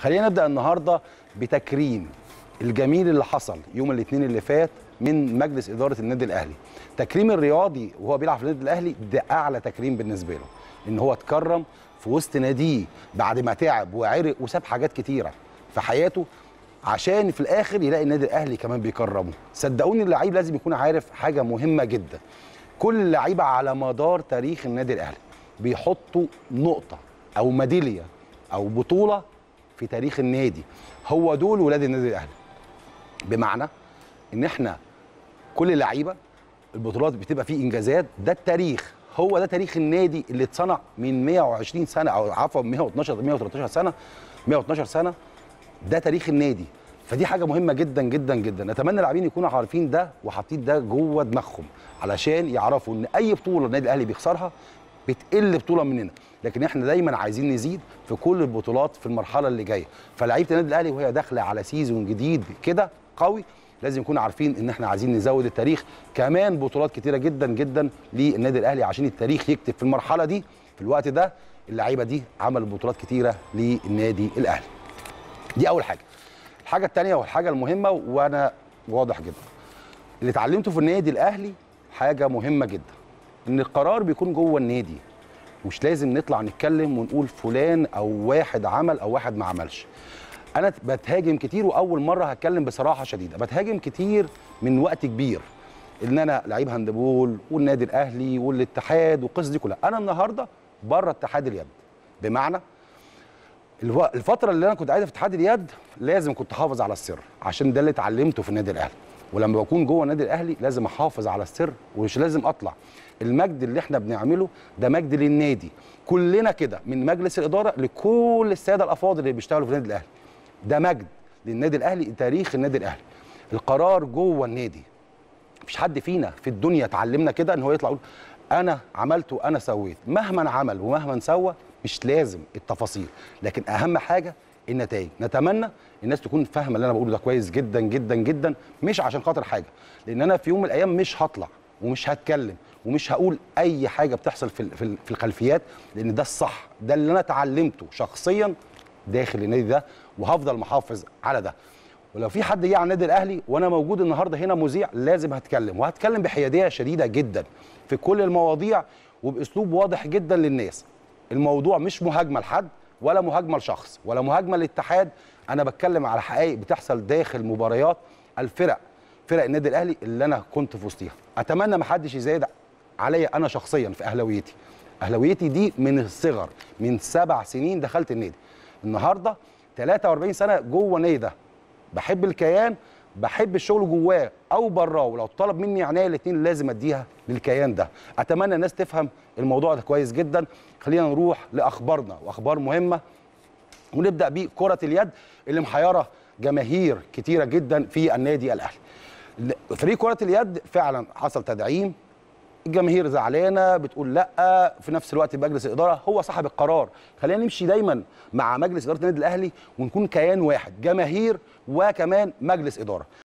خلينا نبدا النهارده بتكريم الجميل اللي حصل يوم الاثنين اللي فات من مجلس اداره النادي الاهلي تكريم الرياضي وهو بيلعب في النادي الاهلي ده اعلى تكريم بالنسبه له ان هو اتكرم في وسط ناديه بعد ما تعب وعرق وساب حاجات كتيره في حياته عشان في الاخر يلاقي النادي الاهلي كمان بيكرمه صدقوني اللعيب لازم يكون عارف حاجه مهمه جدا كل اللعيبه على مدار تاريخ النادي الاهلي بيحطوا نقطه او ميداليه او بطوله في تاريخ النادي هو دول ولاد النادي الاهلي بمعنى ان احنا كل اللعيبه البطولات بتبقى فيه انجازات ده التاريخ هو ده تاريخ النادي اللي اتصنع من 120 سنه او عفوا 112 113 سنه 112 سنه ده تاريخ النادي فدي حاجه مهمه جدا جدا جدا نتمنى اللاعبين يكونوا عارفين ده وحاطين ده جوه دماغهم علشان يعرفوا ان اي بطوله النادي الاهلي بيخسرها بتقل بطوله مننا لكن احنا دايما عايزين نزيد في كل البطولات في المرحله اللي جايه فلعيبه النادي الاهلي وهي داخله على سيزون جديد كده قوي لازم يكونوا عارفين ان احنا عايزين نزود التاريخ كمان بطولات كتيره جدا جدا للنادي الاهلي عشان التاريخ يكتب في المرحله دي في الوقت ده اللعيبه دي عملوا بطولات كتيره للنادي الاهلي دي اول حاجه الحاجه الثانيه والحاجه المهمه وانا واضح جدا اللي اتعلمته في النادي الاهلي حاجه مهمه جدا ان القرار بيكون جوه النادي مش لازم نطلع نتكلم ونقول فلان او واحد عمل او واحد ما عملش انا بتهاجم كتير واول مره هتكلم بصراحه شديده بتهاجم كتير من وقت كبير ان انا لعيب هاندبول والنادي الاهلي والاتحاد والقصص دي كلها انا النهارده بره اتحاد اليد بمعنى الو- الفتره اللي انا كنت قاعد في اتحاد اليد لازم كنت احافظ على السر عشان ده اللي اتعلمته في النادي الاهلي ولما بكون جوه النادي الاهلي لازم احافظ على السر ومش لازم اطلع المجد اللي احنا بنعمله ده مجد للنادي كلنا كده من مجلس الاداره لكل الساده الافاضل اللي بيشتغلوا في النادي الاهلي ده مجد للنادي الاهلي تاريخ النادي الاهلي القرار جوه النادي مفيش حد فينا في الدنيا اتعلمنا كده ان هو يطلع يقول انا عملت وانا سويت مهما عمل ومهما سوى مش لازم التفاصيل لكن اهم حاجه النتائج نتمنى الناس تكون فاهمه اللي انا بقوله ده كويس جدا جدا جدا مش عشان خاطر حاجه لان انا في يوم من الايام مش هطلع ومش هتكلم ومش هقول اي حاجه بتحصل في ال- في ال- في الخلفيات لان ده الصح ده اللي انا اتعلمته شخصيا داخل النادي ده وهفضل محافظ على ده ولو في حد جه على النادي الاهلي وانا موجود النهارده هنا مذيع لازم هتكلم وهتكلم بحياديه شديده جدا في كل المواضيع وباسلوب واضح جدا للناس الموضوع مش مهاجمه لحد ولا مهاجمه لشخص ولا مهاجمه للاتحاد انا بتكلم على حقائق بتحصل داخل مباريات الفرق فرق النادي الاهلي اللي انا كنت في وسطيها اتمنى ما حدش يزايد عليا انا شخصيا في اهلاويتي اهلاويتي دي من الصغر من سبع سنين دخلت النادي النهارده 43 سنه جوه النادي ده بحب الكيان بحب الشغل جواه او براه ولو طلب مني عنايه الاثنين لازم اديها للكيان ده اتمنى الناس تفهم الموضوع ده كويس جدا خلينا نروح لاخبارنا واخبار مهمه ونبدا بكره اليد اللي محيره جماهير كتيره جدا في النادي الاهلي فريق كره اليد فعلا حصل تدعيم الجماهير زعلانه بتقول لا في نفس الوقت مجلس الاداره هو صاحب القرار خلينا نمشي دايما مع مجلس اداره النادي الاهلي ونكون كيان واحد جماهير وكمان مجلس اداره